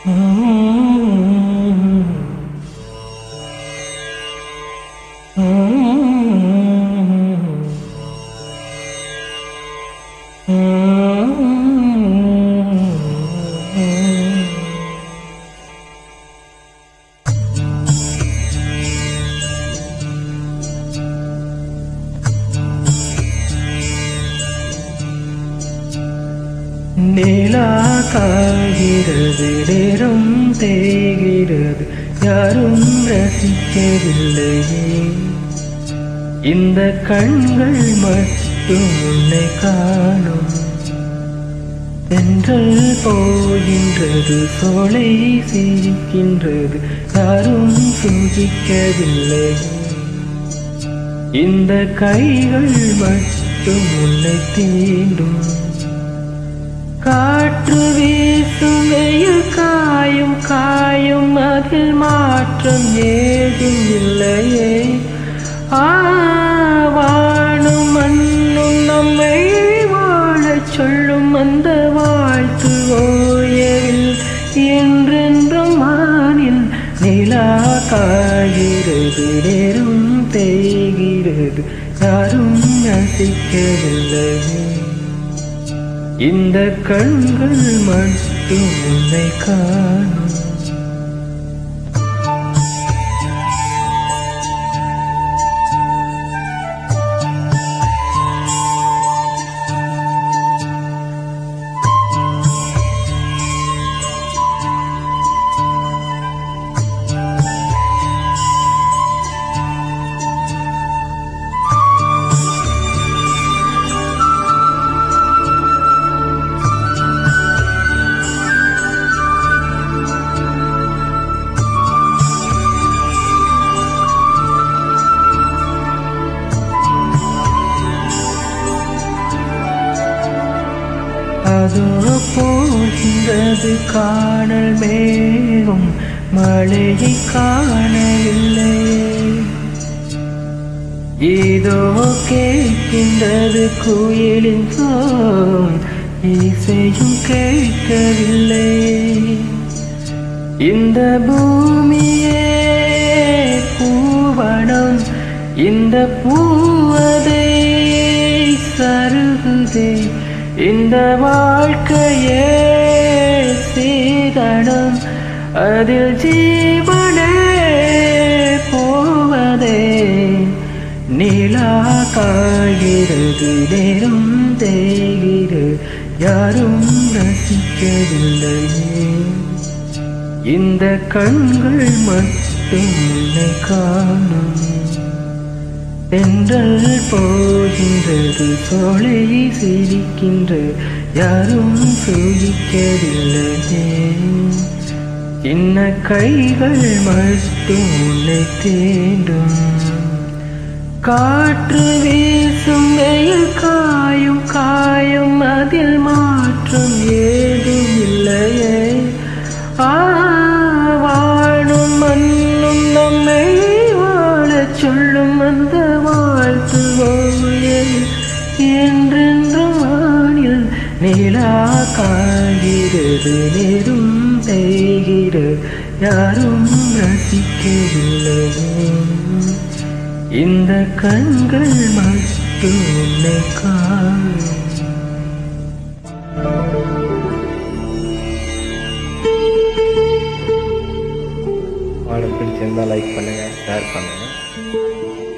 நிலா காய்கிறது நேரம் தேய்கிறது யாரும் ரசிக்கவில்லையே இந்த கண்கள் மட்டும் உன்னை காணும் தென்றல் போகின்றது சோலை சிரிக்கின்றது யாரும் சூசிக்கவில்லை இந்த கைகள் மட்டும் உன்னை தீண்டும் காற்று வீசும் வெயில் காயும் காயும் அதில் மாற்றம் ஏதும் இல்லையே ஆ, வானும் மண்ணும் நம்மை வாழச் சொல்லும் அந்த வாழ்த்து ஓயவில் என்றென்றும் வானில் நிலா காய்கிறது நேரும் தேய்கிறது யாரும் ரசிக்கவில்லையே இந்த கண்கள் மட்டும் உன்னை காணும் அதோ போகின்றது காணல் மேகம் மழையை காணவில்லை ஏதோ கேட்கின்றது குயிலின் சோம் இசையும் கேட்கவில்லை இந்த பூமியே பூவனம் இந்த பூவதை சருகுதே இந்த வாழ்க்கையே சீதனம் அதில் ஜீவனே போவதே நிலா காய்கிறது நேரம் தேய்கிறது யாரும் ரசிக்கவில்லையே இந்த கண்கள் மட்டும் உன்னை காணும் தென்றல் போகின்றது சோலை சிரிக்கின்ற யாரும் சூழிக்கவில்லையே சின்ன கைகள் மட்டும் உன்னை தேடும் காற்று வீசும் வெயில் காயும் காயும் அதில் மாற்றம் ஏதும் இல்லையே ஆ, வானும் மண்ணும் நம்மை வாழச் சொல்லும் அந்த வாழ்த்து ஓயல் என்றென்றும் வானில் நிலா காய்கிறது நேரும் தேய்கிறது யாரும் ரசிக்கவில்லையே இந்த கண்கள் மட்டும் உன்னை காணும் பாடம் பிடிச்சிருந்தா லைக் பண்ணுங்கள் ஷேர் பண்ணுங்கள்